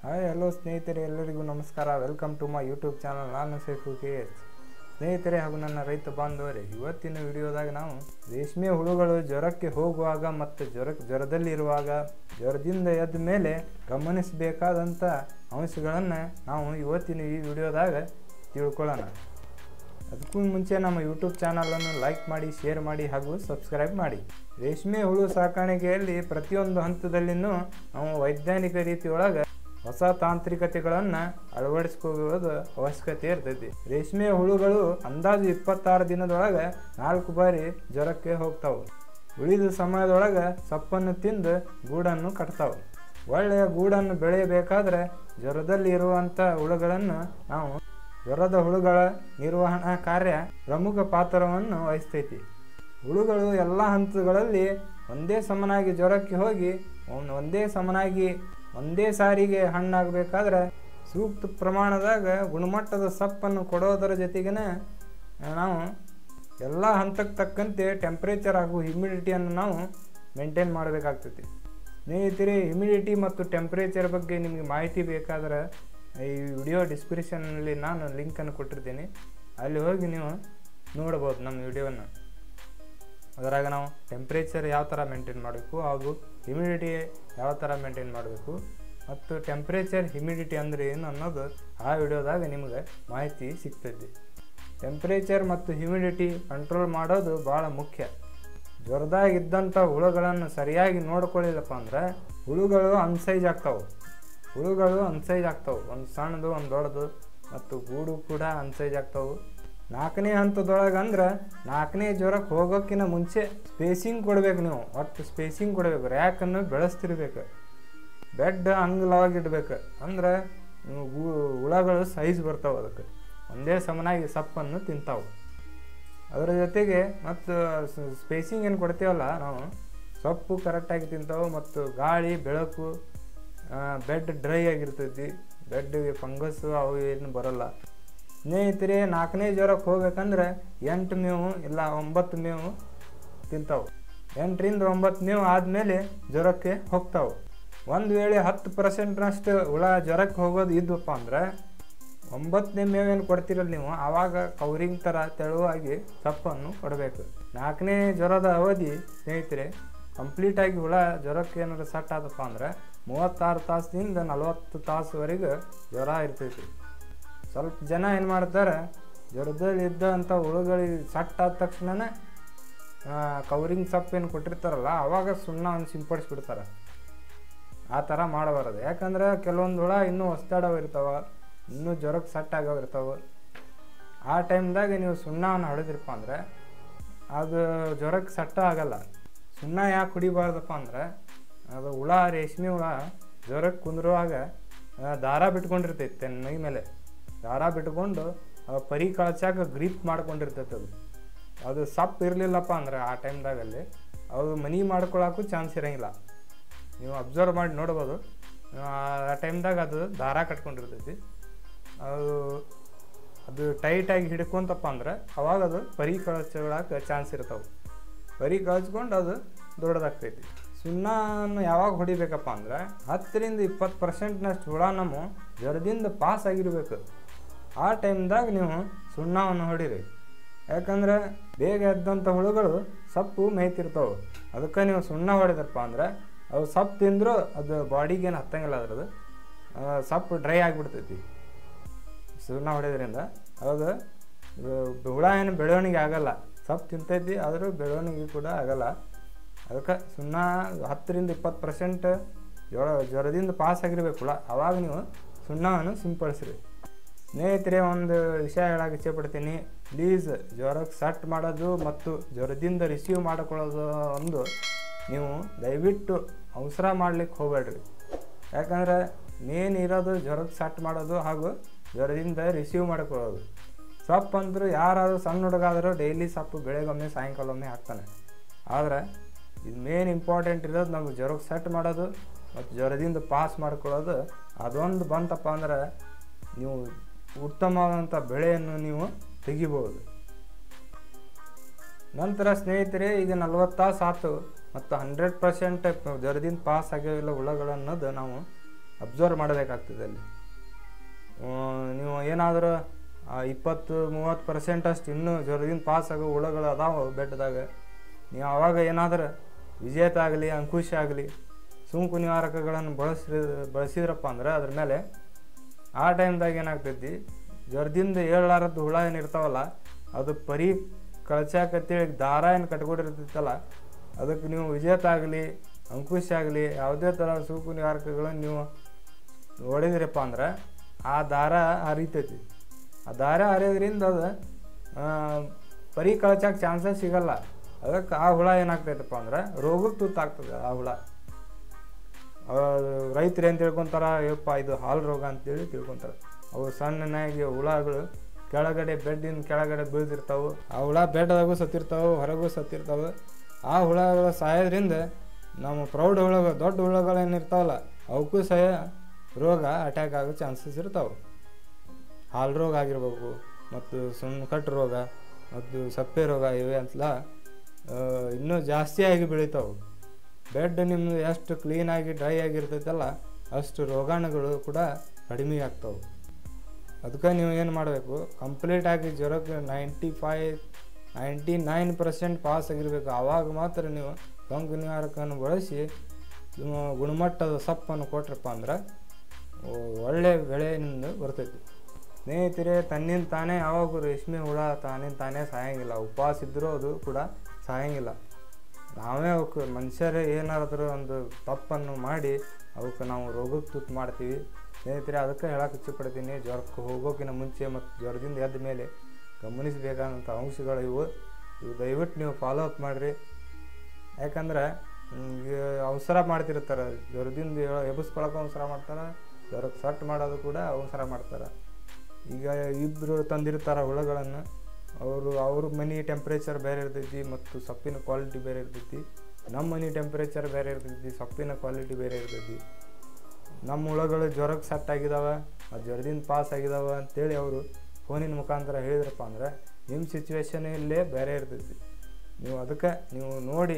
hi hello ಸ್ನೇಹಿತರೆ ಎಲ್ಲರಿಗೂ ನಮಸ್ಕಾರ welcome to my YouTube channel ನಾನು ಸೇಫು ಕೆ ಎಸ್ ಸ್ನೇಹಿತರೆ ಹಾಗೂ ನನ್ನ ರೈತ ಬಾಂಧವರೇ ಇವತ್ತಿನ ವಿಡಿಯೋದಾಗ ನಾವು ರೇಷ್ಮೆ ಹುಳುಗಳು ಜ್ವರಕ್ಕೆ ಹೋಗುವಾಗ ಮತ್ತು ಜ್ವರ ಜ್ವರದಲ್ಲಿರುವಾಗ ಜ್ವರದಿಂದ ಎದ್ದ ಮೇಲೆ ಗಮನಿಸಬೇಕಾದಂಥ ಅಂಶಗಳನ್ನು ನಾವು ಇವತ್ತಿನ ಈ ವಿಡಿಯೋದಾಗ ತಿಳ್ಕೊಳ್ಳೋಣ ಅದಕ್ಕೂ ಮುಂಚೆ ನಮ್ಮ ಯೂಟ್ಯೂಬ್ ಚಾನಲನ್ನು ಲೈಕ್ ಮಾಡಿ ಶೇರ್ ಮಾಡಿ ಹಾಗೂ ಸಬ್ಸ್ಕ್ರೈಬ್ ಮಾಡಿ ರೇಷ್ಮೆ ಹುಳು ಸಾಕಾಣಿಕೆಯಲ್ಲಿ ಪ್ರತಿಯೊಂದು ಹಂತದಲ್ಲಿನೂ ನಾವು ವೈಜ್ಞಾನಿಕ ರೀತಿಯೊಳಗೆ ಹೊಸ ತಾಂತ್ರಿಕತೆಗಳನ್ನು ಅಳವಡಿಸ್ಕೊಳ್ಳೋದು ಅವಶ್ಯಕತೆ ಇರ್ತೈತಿ ರೇಷ್ಮೆ ಹುಳುಗಳು ಅಂದಾಜು ಇಪ್ಪತ್ತಾರು ದಿನದೊಳಗೆ ನಾಲ್ಕು ಬಾರಿ ಜ್ವರಕ್ಕೆ ಹೋಗ್ತಾವೆ ಉಳಿದ ಸಮಯದೊಳಗೆ ಸಪ್ಪನ್ನು ತಿಂದು ಗೂಡನ್ನು ಕಟ್ತಾವೆ ಒಳ್ಳೆಯ ಗೂಡನ್ನು ಬೆಳೆಯಬೇಕಾದ್ರೆ ಜ್ವರದಲ್ಲಿ ಇರುವಂಥ ಹುಳುಗಳನ್ನು ನಾವು ಜ್ವರದ ಹುಳುಗಳ ನಿರ್ವಹಣಾ ಕಾರ್ಯ ಪ್ರಮುಖ ಪಾತ್ರವನ್ನು ವಹಿಸ್ತೈತಿ ಹುಳುಗಳು ಎಲ್ಲ ಹಂತಗಳಲ್ಲಿ ಒಂದೇ ಸಮನಾಗಿ ಜ್ವರಕ್ಕೆ ಹೋಗಿ ಒಂದ್- ಒಂದೇ ಸಮನಾಗಿ ಒಂದೇ ಸಾರಿಗೆ ಹಣ್ಣಾಗಬೇಕಾದ್ರೆ ಸೂಕ್ತ ಪ್ರಮಾಣದಾಗ ಗುಣಮಟ್ಟದ ಸಪ್ಪನ್ನು ಕೊಡೋದರ ಜೊತೆಗಿನ ನಾವು ಎಲ್ಲ ಹಂತಕ್ಕೆ ತಕ್ಕಂತೆ ಟೆಂಪ್ರೇಚರ್ ಹಾಗೂ ಹ್ಯುಮಿಡಿಟಿಯನ್ನು ನಾವು ಮೇಂಟೈನ್ ಮಾಡಬೇಕಾಗ್ತೈತಿ ಸ್ನೇಹಿತರೆ ಹ್ಯುಮಿಡಿಟಿ ಮತ್ತು ಟೆಂಪ್ರೇಚರ್ ಬಗ್ಗೆ ನಿಮಗೆ ಮಾಹಿತಿ ಬೇಕಾದ್ರೆ ಈ ವಿಡಿಯೋ ಡಿಸ್ಕ್ರಿಪ್ಷನ್ನಲ್ಲಿ ನಾನು ಲಿಂಕನ್ನು ಕೊಟ್ಟಿರ್ತೀನಿ ಅಲ್ಲಿ ಹೋಗಿ ನೀವು ನೋಡ್ಬೋದು ನಮ್ಮ ವಿಡಿಯೋವನ್ನು ಅದರಾಗ ನಾವು ಟೆಂಪ್ರೇಚರ್ ಯಾವ ಥರ ಮೇಂಟೈನ್ ಮಾಡಬೇಕು ಹಾಗೂ ಹ್ಯುಮಿಡಿಟಿ ಯಾವ ಥರ ಮೇಂಟೈನ್ ಮಾಡಬೇಕು ಮತ್ತು ಟೆಂಪ್ರೇಚರ್ ಹ್ಯುಮಿಡಿಟಿ ಅಂದರೆ ಏನು ಅನ್ನೋದು ಆ ವಿಡಿಯೋದಾಗ ನಿಮಗೆ ಮಾಹಿತಿ ಸಿಗ್ತೈತಿ ಟೆಂಪ್ರೇಚರ್ ಮತ್ತು ಹ್ಯುಮಿಡಿಟಿ ಕಂಟ್ರೋಲ್ ಮಾಡೋದು ಭಾಳ ಮುಖ್ಯ ಜ್ವರದಾಗ ಇದ್ದಂಥ ಹುಳುಗಳನ್ನು ಸರಿಯಾಗಿ ನೋಡ್ಕೊಳ್ಳಿಲ್ಲಪ್ಪ ಅಂದ್ರೆ ಹುಳುಗಳು ಅನ್ಸೈಜ್ ಆಗ್ತಾವೆ ಹುಳುಗಳು ಅನ್ಸೈಜ್ ಆಗ್ತಾವೆ ಒಂದು ಸಣ್ಣದು ಒಂದು ದೊಡ್ಡದು ಮತ್ತು ಗೂಡು ಕೂಡ ಅನ್ಸೈಜ್ ಆಗ್ತಾವೆ ನಾಲ್ಕನೇ ಹಂತದೊಳಗೆ ಅಂದ್ರೆ ನಾಲ್ಕನೇ ಜ್ವರಕ್ಕೆ ಹೋಗೋಕ್ಕಿಂತ ಮುಂಚೆ ಸ್ಪೇಸಿಂಗ್ ಕೊಡ್ಬೇಕು ನೀವು ಒಟ್ಟು ಸ್ಪೇಸಿಂಗ್ ಕೊಡಬೇಕು ರ್ಯಾಕನ್ನು ಬೆಳೆಸ್ತಿರ್ಬೇಕು ಬೆಡ್ ಅಂಗಲವಾಗಿ ಇಡ್ಬೇಕು ಅಂದ್ರೆ ನೀವು ಗು ಹುಳಗಳು ಸೈಜ್ ಬರ್ತಾವೆ ಅದಕ್ಕೆ ಒಂದೇ ಸಮನಾಗಿ ಸಪ್ಪನ್ನು ತಿಂತಾವೆ ಅದರ ಜೊತೆಗೆ ಮತ್ತು ಸ್ಪೇಸಿಂಗ್ ಏನು ಕೊಡ್ತೀವಲ್ಲ ನಾವು ಸೊಪ್ಪು ಕರೆಕ್ಟಾಗಿ ತಿಂತಾವೆ ಮತ್ತು ಗಾಳಿ ಬೆಳಕು ಬೆಡ್ ಡ್ರೈ ಆಗಿರ್ತೈತಿ ಬೆಡ್ಗೆ ಫಂಗಸ್ಸು ಅವು ಏನು ಬರಲ್ಲ ಸ್ನೇಹಿತರೆ ನಾಲ್ಕನೇ ಜ್ವರಕ್ಕೆ ಹೋಗ್ಬೇಕಂದ್ರೆ ಎಂಟು ಮೇವು ಇಲ್ಲ ಒಂಬತ್ತು ಮೇವು ತಿಂತಾವೆ ಎಂಟರಿಂದ ಒಂಬತ್ತು ಮೇವು ಆದಮೇಲೆ ಜ್ವರಕ್ಕೆ ಹೋಗ್ತಾವೆ ಒಂದು ವೇಳೆ ಹತ್ತು ಪರ್ಸೆಂಟ್ನಷ್ಟು ಹುಳ ಜ್ವರಕ್ಕೆ ಹೋಗೋದು ಇದ್ವಪ್ಪ ಅಂದ್ರೆ ಒಂಬತ್ತನೇ ಮೇವೇನು ಕೊಡ್ತಿರಲ್ಲ ನೀವು ಆವಾಗ ಕೌರಿಂಗ್ ಥರ ತೆಳುವಾಗಿ ಸಪ್ಪನ್ನು ಕೊಡಬೇಕು ನಾಲ್ಕನೇ ಜ್ವರದ ಅವಧಿ ಸ್ನೇಹಿತರೆ ಕಂಪ್ಲೀಟಾಗಿ ಹುಳ ಜ್ವರಕ್ಕೆ ಏನಾದ್ರು ಸಟ್ ಆದಪ್ಪ ಅಂದ್ರೆ ಮೂವತ್ತಾರು ತಾಸಿನಿಂದ ನಲವತ್ತು ತಾಸುವರೆಗೆ ಜ್ವರ ಇರ್ತೈತಿ ಸ್ವಲ್ಪ ಜನ ಏನು ಮಾಡ್ತಾರೆ ಜ್ವರದಲ್ಲಿ ಇದ್ದಂಥ ಹುಳುಗಳಿಗೆ ಸಟ್ ಆದ ತಕ್ಷಣನೇ ಕವರಿಂಗ್ ಸೊಪ್ಪು ಏನು ಕೊಟ್ಟಿರ್ತಾರಲ್ಲ ಆವಾಗ ಸುಣ್ಣವನ್ನು ಸಿಂಪಡಿಸ್ಬಿಡ್ತಾರೆ ಆ ಥರ ಮಾಡಬಾರದು ಯಾಕಂದ್ರೆ ಕೆಲವೊಂದು ಹುಳ ಇನ್ನೂ ಹೊಸ್ದಾಡವ ಇರ್ತಾವ ಇನ್ನೂ ಜ್ವರಕ್ಕೆ ಸಟ್ ಆಗವ ಇರ್ತಾವೆ ಆ ಟೈಮ್ದಾಗ ನೀವು ಸುಣ್ಣವನ್ನು ಹೊಡೆದ್ರಪ್ಪ ಅಂದ್ರೆ ಅದು ಜ್ವರಕ್ಕೆ ಸಟ್ಟ ಆಗಲ್ಲ ಸುಣ್ಣ ಯಾಕೆ ಕುಡಿಬಾರ್ದಪ್ಪ ಅಂದ್ರೆ ಅದು ಹುಳ ರೇಷ್ಮೆ ಹುಳ ಜ್ವರಕ್ಕೆ ಕುಂದ್ರುವಾಗ ಆ, ದಾರ ಬಿಟ್ಕೊಂಡಿರ್ತೈತೆ ತನ್ನ ಮೈ ಮೇಲೆ ದಾರ ಬಿಟ್ಕೊಂಡು ಆ ಪರಿ ಕಳ್ಸಾಕ ಗ್ರಿಪ್ ಮಾಡ್ಕೊಂಡಿರ್ತೈತೆ ಅದು ಅದು ಸಪ್ ಇರಲಿಲ್ಲಪ್ಪ ಅಂದ್ರೆ ಆ ಟೈಮ್ದಾಗಲ್ಲಿ ಅದು ಮನಿ ಮಾಡ್ಕೊಳಕ್ಕೂ ಚಾನ್ಸ್ ಇರೋಂಗಿಲ್ಲ ನೀವು ಅಬ್ಸರ್ವ್ ಮಾಡಿ ನೋಡ್ಬೋದು ಆ ಟೈಮ್ದಾಗ ಅದು ದಾರ ಕಟ್ಕೊಂಡಿರ್ತೈತಿ ಅದು ಅದು ಟೈಟಾಗಿ ಹಿಡ್ಕೊಂತಪ್ಪ ಅಂದ್ರೆ ಅವಾಗ ಅದು ಪರಿ ಕಳ್ಸ್ಕೊಳಕ್ಕೆ ಚಾನ್ಸ್ ಇರ್ತಾವೆ ಪರಿ ಕಳ್ಸ್ಕೊಂಡು ಅದು ದೊಡ್ಡದಾಗ್ತೈತಿ ಸುಣ್ಣವನ್ನು ಯಾವಾಗ ಹೊಡಿಬೇಕಪ್ಪ ಅಂದ್ರೆ ಹತ್ತರಿಂದ ಇಪ್ಪತ್ತು ಪರ್ಸೆಂಟ್ನಷ್ಟು ಹುಳ ನಮ್ಮ ಜ್ವರದಿಂದ ಪಾಸ್ ಆಗಿರ್ಬೇಕು ಆ ಟೈಮ್ದಾಗ ನೀವು ಸುಣ್ಣವನ್ನು ಹೊಡಿರಿ ಯಾಕಂದ್ರೆ ಬೇಗ ಎದ್ದಂಥ ಹುಳುಗಳು ಸಪ್ಪು ಮೇಯ್ತಿರ್ತಾವೆ ಅದಕ್ಕೆ ನೀವು ಸುಣ್ಣ ಹೊಡೆದಪ್ಪ ಅಂದ್ರೆ ಅವು ಸಪ್ಪು ತಿಂದರೂ ಅದು ಬಾಡಿಗೆ ಏನು ಹತ್ತಂಗಿಲ್ಲ ಅದ್ರದ್ದು ಆ, ಸಪ್ಪು ಡ್ರೈ ಆಗಿಬಿಡ್ತೈತಿ ಸುಣ್ಣ ಹೊಡೆಯೋದ್ರಿಂದ ಅವಾಗ ಆ, ಹುಳ ಏನು ಬೆಳವಣಿಗೆ ಆಗಲ್ಲ ಸಪ್ಪು ತಿಂತೈತಿ ಆದರೂ ಬೆಳವಣಿಗೆ ಕೂಡ ಆಗಲ್ಲ ಅದಕ್ಕೆ ಸುಣ್ಣ ಹತ್ತರಿಂದ ಇಪ್ಪತ್ತು ಪರ್ಸೆಂಟ್ ಜ್ವರ ಜ್ವರದಿಂದ ಪಾಸ್ ಆಗಿರ್ಬೇಕು ಹುಳ ಅವಾಗ ನೀವು ಸುಣ್ಣವನ್ನು ಸಿಂಪಡಿಸ್ರಿ ಸ್ನೇಹಿತರೆ ಒಂದು ವಿಷಯ ಹೇಳಕ್ಕೆ ಇಚ್ಛೆಪಡ್ತೀನಿ ಪ್ಲೀಸ್ ಜ್ವರಕ್ಕೆ ಸಟ್ ಮಾಡೋದು ಮತ್ತು ಜ್ವರದಿಂದ ರಿಸೀವ್ ಮಾಡಿಕೊಳ್ಳೋದು ಒಂದು ನೀವು ದಯವಿಟ್ಟು ಅವಸರ ಮಾಡ್ಲಿಕ್ಕೆ ಹೋಗಬೇಡ್ರಿ ಯಾಕಂದ್ರೆ ಮೇನ್ ಇರೋದು ಜ್ವರಕ್ಕೆ ಸಟ್ ಮಾಡೋದು ಹಾಗೂ ಜ್ವರದಿಂದ ರಿಸೀವ್ ಮಾಡಿಕೊಳ್ಳೋದು ಸೊಪ್ಪು ಅಂದರೂ ಯಾರಾದರೂ ಸಣ್ಣ ಹುಡುಗಾದರೂ ಡೈಲಿ ಸೊಪ್ಪು ಬೆಳಗೊಮ್ಮೆ ಸಾಯಂಕಾಲೊಮ್ಮೆ ಹಾಕ್ತಾನೆ ಆದರೆ ಇದು ಮೇನ್ ಇಂಪಾರ್ಟೆಂಟ್ ಇರೋದು ನಮ್ಗೆ ಜ್ವರಕ್ಕೆ ಸೆಟ್ ಮಾಡೋದು ಮತ್ತು ಜ್ವರದಿಂದ ಪಾಸ್ ಮಾಡ್ಕೊಳ್ಳೋದು ಅದೊಂದು ಬಂತಪ್ಪ ಅಂದ್ರೆ ನೀವು ಉತ್ತಮವಾದಂಥ ಬೆಳೆಯನ್ನು ನೀವು ತೆಗಿಬೋದು ನಂತರ ಸ್ನೇಹಿತರೆ ಈಗ ನಲ್ವತ್ತು ತಾಸು ಆತು ಮತ್ತು ಹಂಡ್ರೆಡ್ ಪರ್ಸೆಂಟ್ ಜ್ವರದಿಂದ ಪಾಸ್ ಆಗ್ಯಾವಿಲ್ಲ ಹುಳಗಳು ಅನ್ನೋದು ನಾವು ಅಬ್ಸರ್ವ್ ಮಾಡಬೇಕಾಗ್ತದೆ ಅಲ್ಲಿ ಆ, ನೀವು ಏನಾದರೂ ಇಪ್ಪತ್ತು ಮೂವತ್ತು ಪರ್ಸೆಂಟ್ ಅಷ್ಟು ಇನ್ನೂ ಜ್ವರದಿಂದ ಪಾಸ್ ಆಗೋ ಹುಳಗಳು ಅದಾವ ಬೆಟ್ಟದಾಗ ನೀವು ಆವಾಗ ಏನಾದರೂ ವಿಜೇತ ಆಗಲಿ ಅಂಕುಶ ಆಗಲಿ ಸೋಂಕು ನಿವಾರಕಗಳನ್ನು ಬಳಸಿ ಬಳಸಿದ್ರಪ್ಪ ಅಂದ್ರೆ ಅದ್ರ ಮೇಲೆ ಆ ಟೈಮ್ದಾಗ ಏನಾಗ್ತೈತಿ ಜ್ವರದಿಂದ ಏಳಾರದ್ದು ಹುಳ ಏನು ಇರ್ತಾವಲ್ಲ ಅದು ಪರಿ ಕಳ್ಚಾಕತ್ತೇಳಿ ದಾರ ಏನು ಕಟ್ಕೊಂಡಿರ್ತೈತಲ್ಲ ಅದಕ್ಕೆ ನೀವು ವಿಜೇತ ಆಗಲಿ ಅಂಕುಶ ಆಗಲಿ ಯಾವುದೇ ಥರ ಸೋಂಕು ನಿವಾರಕಗಳನ್ನು ನೀವು ಹೊಡೆದ್ರಪ್ಪ ಅಂದ್ರೆ ಆ ದಾರ ಹರಿತೈತಿ ಆ ದಾರ ಹರಿಯೋದ್ರಿಂದ ಅದು ಆ, ಪರಿ ಕಳ್ಚಾಕ ಚಾನ್ಸಸ್ ಸಿಗಲ್ಲ ಅದಕ್ಕೆ ಆ ಹುಳ ಏನಾಗ್ತೈತಪ್ಪ ಅಂದ್ರೆ ರೋಗಕ್ಕೆ ತುತ್ತಾಗ್ತದೆ ಆ ಹುಳ ರೈತರು ಏನು ತಿಳ್ಕೊತಾರ ಯಪ್ಪ ಇದು ಹಾಲು ರೋಗ ಅಂತೇಳಿ ತಿಳ್ಕೊತಾರೆ ಅವು ಸಣ್ಣನಾಗಿ ಹುಳಗಳು ಕೆಳಗಡೆ ಬೆಡ್ಡಿನ ಕೆಳಗಡೆ ಬೀಳ್ತಿರ್ತಾವೆ ಆ ಹುಳ ಬೆಡ್ದಾಗೂ ಸತ್ತಿರ್ತಾವೆ ಹೊರಗೂ ಸತ್ತಿರ್ತಾವೆ ಆ ಹುಳಗಳು ಸಾಯೋದ್ರಿಂದ ನಮ್ಮ ಪ್ರೌಢ ಹುಳಗಳು ದೊಡ್ಡ ಹುಳಗಳು ಏನಿರ್ತಾವಲ್ಲ ಅವಕ್ಕೂ ಸಹ ರೋಗ ಅಟ್ಯಾಕ್ ಆಗೋ ಚಾನ್ಸಸ್ ಇರ್ತಾವೆ ಹಾಲು ರೋಗ ಆಗಿರ್ಬೇಕು ಮತ್ತು ಸುಣ್ಣ ಕಟ್ಟು ರೋಗ ಮತ್ತು ಸಪ್ಪೆ ರೋಗ ಇವೆ ಅಂತಲ ಇನ್ನೂ ಜಾಸ್ತಿಯಾಗಿ ಬೆಳಿತಾವೆ ಬೆಡ್ ನಿಮ್ಮದು ಎಷ್ಟು ಕ್ಲೀನಾಗಿ ಡ್ರೈ ಆಗಿರ್ತೈತಲ್ಲ ಅಷ್ಟು ರೋಗಾಣುಗಳು ಕೂಡ ಕಡಿಮೆ ಆಗ್ತಾವೆ ಅದಕ್ಕೆ ನೀವು ಏನು ಮಾಡಬೇಕು ಕಂಪ್ಲೀಟಾಗಿ ಜ್ವರಕ್ಕೆ ninety five ninety nine percent pass ಆಗಿರಬೇಕು ಆವಾಗ ಮಾತ್ರ ನೀವು ಸೋಂಕು ನಿವಾರಕವನ್ನು ಬಳಸಿ ನಿಮ್ಮ ಗುಣಮಟ್ಟದ ಸಪ್ಪನ್ನು ಕೊಟ್ರಪ್ಪ ಅಂದ್ರೆ ಒ- ಒಳ್ಳೆ ಬೆಳೆ ನಿಮ್ದು ಬರ್ತೈತಿ ಸ್ನೇಹಿತರೆ ತನ್ನಿಂದ ತಾನೇ ಯಾವಾಗೂ ರೇಷ್ಮೆ ಹುಳ ತಾನಿಂದ ತಾನೇ ಸಾಯಂಗಿಲ್ಲ ಉಪವಾಸ ಇದ್ದರೂ ಅದು ಕೂಡ ಸಾಯಂಗಿಲ್ಲ ನಾವೇ ಅವಕ್ಕೆ ಮನುಷ್ಯರೇ ಏನಾದರೂ ಒಂದು ತಪ್ಪನ್ನು ಮಾಡಿ ಅವಕ್ಕೆ ನಾವು ರೋಗಕ್ಕೆ ತುತ್ತು ಮಾಡ್ತೀವಿ ಸ್ನೇಹಿತರೆ ಅದಕ್ಕೆ ಹೇಳಕ್ಕೆ ಇಚ್ಛೆಪಡ್ತೀನಿ ಜ್ವರಕ್ಕೆ ಹೋಗೋಕ್ಕಿಂತ ಮುಂಚೆ ಮತ್ತು ಜ್ವರದಿಂದ ಎದ್ದ ಮೇಲೆ ಗಮನಿಸಬೇಕಾದಂಥ ಅಂಶಗಳು ಇವು ಇವು ದಯವಿಟ್ಟು ನೀವು ಫಾಲೋ ಅಪ್ ಮಾಡಿರಿ ಯಾಕಂದ್ರೆ ಹ್ಮ್, ಈಗ ಅವಸರ ಮಾಡ್ತಿರ್ತಾರೆ ಜ್ವರದಿಂದ ಏಳ- ಎಬ್ಬಿಸ್ಕೊಳಕ್ಕೆ ಅವಸರ ಮಾಡ್ತಾರೆ ಜ್ವರಕ್ಕೆ ಸಟ್ ಮಾಡೋದು ಕೂಡ ಅವಸರ ಮಾಡ್ತಾರೆ ಈಗ ಇಬ್ಬರು ತಂದಿರ್ತಾರೆ ಹುಳಗಳನ್ನು ಅವರು ಅವ್ರ ಮನೆ ಟೆಂಪ್ರೇಚರ್ ಬೇರೆ ಇರ್ತೈತಿ ಮತ್ತು ಸೊಪ್ಪಿನ ಕ್ವಾಲಿಟಿ ಬೇರೆ ಇರ್ತೈತಿ ನಮ್ಮ ಮನೆ ಟೆಂಪ್ರೇಚರ್ ಬೇರೆ ಇರ್ತೈತಿ ಸೊಪ್ಪಿನ ಕ್ವಾಲಿಟಿ ಬೇರೆ ಇರ್ತೈತಿ ನಮ್ಮ ಹುಳಗಳು ಜ್ವರಕ್ಕೆ ಸೆಟ್ ಆಗಿದಾವೆ ಆ ಜ್ವರದಿಂದ ಪಾಸ್ ಆಗಿದಾವೆ ಅಂತೇಳಿ ಅವರು ಫೋನಿನ ಮುಖಾಂತರ ಹೇಳಿದ್ರಪ್ಪ ಅಂದ್ರೆ ನಿಮ್ಮ ಸಿಚುವೇಶನ್ ಇಲ್ಲೇ ಬೇರೆ ಇರ್ತೈತಿ ನೀವು ಅದಕ್ಕೆ ನೀವು ನೋಡಿ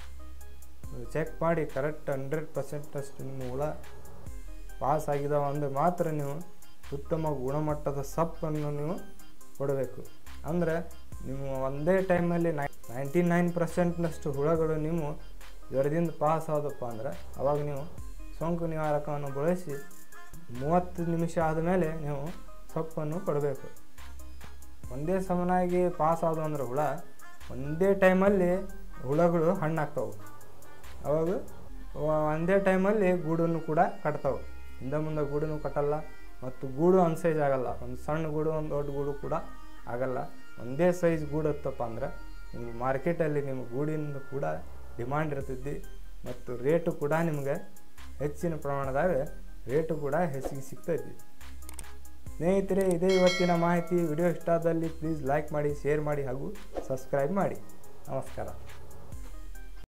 ಚೆಕ್ ಮಾಡಿ ಕರೆಕ್ಟ್ ಹಂಡ್ರೆಡ್ ಪರ್ಸೆಂಟ್ ಅಷ್ಟು ನಿಮ್ಮ ಹುಳ ಪಾಸ್ ಆಗಿದಾವೆ ಅಂದ್ರೆ ಮಾತ್ರ ನೀವು ಉತ್ತಮ ಗುಣಮಟ್ಟದ ಸಪ್ಪನ್ನು ನೀವು ಕೊಡಬೇಕು ಅಂದರೆ ನೀವು ಒಂದೇ ಟೈಮಲ್ಲಿ ನೈ ನೈಂಟಿ ನೈನ್ ಪರ್ಸೆಂಟ್ನಷ್ಟು ಹುಳಗಳು ನೀವು ಜ್ವರದಿಂದ ಪಾಸ್ ಆದಪ್ಪ ಅಂದ್ರೆ ಅವಾಗ ನೀವು ಸೋಂಕು ನಿವಾರಕವನ್ನು ಬಳಸಿ ಮೂವತ್ತು ನಿಮಿಷ ಆದಮೇಲೆ ನೀವು ಸೊಪ್ಪನ್ನು ಕೊಡಬೇಕು ಒಂದೇ ಸಮನಾಗಿ ಪಾಸ್ ಆದವು ಅಂದ್ರೆ ಹುಳ ಒಂದೇ ಟೈಮಲ್ಲಿ ಹುಳಗಳು ಹಣ್ಣಾಗ್ತಾವೆ ಅವಾಗ ವ- ಒಂದೇ ಟೈಮಲ್ಲಿ ಗೂಡನ್ನು ಕೂಡ ಕಟ್ತಾವೆ ಹಿಂದೆ ಮುಂದೆ ಗೂಡನ್ನು ಕಟ್ಟಲ್ಲ ಮತ್ತು ಗೂಡು ಒಂದು ಸೈಜ್ ಆಗಲ್ಲ ಒಂದು ಸಣ್ಣ ಗೂಡು ಒಂದು ದೊಡ್ಡ ಗೂಡು ಕೂಡ ಆಗಲ್ಲ ಒಂದೇ ಸೈಜ್ ಗೂಡು ಹತ್ತಪ್ಪ ಅಂದ್ರೆ ನಿಮ್ಗೆ ಮಾರ್ಕೆಟಲ್ಲಿ ನಿಮ್ಮ ಗೂಡಿನ ಕೂಡ ಡಿಮಾಂಡ್ ಇರ್ತೈತಿ ಮತ್ತು ರೇಟು ಕೂಡ ನಿಮ್ಗೆ ಹೆಚ್ಚಿನ ಪ್ರಮಾಣದಾಗ ರೇಟು ಕೂಡ ಹೆಚ್ಚಿಗೆ ಸಿಗ್ತೈತಿ ಸ್ನೇಹಿತರೆ ಇದೇ ಇವತ್ತಿನ ಮಾಹಿತಿ ವಿಡಿಯೋ ಇಷ್ಟ ಆದಲ್ಲಿ ಪ್ಲೀಸ್ ಲೈಕ್ ಮಾಡಿ ಶೇರ್ ಮಾಡಿ ಹಾಗೂ ಸಬ್ಸ್ಕ್ರೈಬ್ ಮಾಡಿ ನಮಸ್ಕಾರ